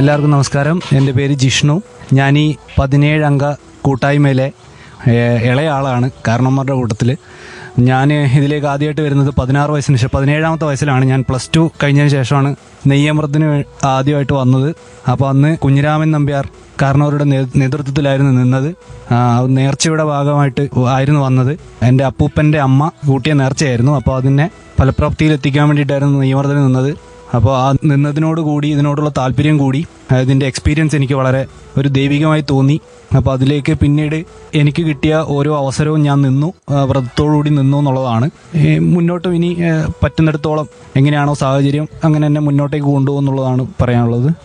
എല്ലാവർക്കും നമസ്കാരം എൻ്റെ പേര് ജിഷ്ണു ഞാൻ ഈ പതിനേഴ് അംഗ കൂട്ടായ്മയിലെ ഏഹ്, ഇളയ ആളാണ് കാരണന്മാരുടെ കൂട്ടത്തിൽ ഞാൻ ഇതിലേക്ക് ആദ്യമായിട്ട് വരുന്നത് പതിനാറ് വയസ്സിന് ശേഷം പതിനേഴാമത്തെ വയസ്സിലാണ് ഞാൻ പ്ലസ് ടു കഴിഞ്ഞതിന് ശേഷമാണ് നെയ്യമൃത്തിന് വേ- ആദ്യമായിട്ട് വന്നത് അപ്പോൾ അന്ന് കുഞ്ഞിരാമൻ നമ്പ്യാർ കാരണവരുടെ നേ- നേതൃത്വത്തിലായിരുന്നു നിന്നത് ആ, നേർച്ചയുടെ ഭാഗമായിട്ട് ആയിരുന്നു വന്നത് എൻ്റെ അപ്പൂപ്പൻ്റെ അമ്മ കൂട്ടിയ നേർച്ചയായിരുന്നു അപ്പോൾ അതിനെ ഫലപ്രാപ്തിയിൽ എത്തിക്കാൻ വേണ്ടിയിട്ടായിരുന്നു നെയ്യമർദ്ദന് നിന്നത് അപ്പോൾ ആ നിന്നതിനോട് കൂടി ഇതിനോടുള്ള താല്പര്യം കൂടി അതിൻ്റെ എക്സ്പീരിയൻസ് എനിക്ക് വളരെ ഒരു ദൈവികമായി തോന്നി അപ്പോൾ അതിലേക്ക് പിന്നീട് എനിക്ക് കിട്ടിയ ഓരോ അവസരവും ഞാൻ നിന്നു ആ, വ്രതത്തോടുകൂടി നിന്നു എന്നുള്ളതാണ് ഈ മുന്നോട്ടും ഇനി ഏ, പറ്റുന്നിടത്തോളം എങ്ങനെയാണോ സാഹചര്യം അങ്ങനെ തന്നെ മുന്നോട്ടേക്ക് കൊണ്ടുപോകുന്നുള്ളതാണ് പറയാനുള്ളത്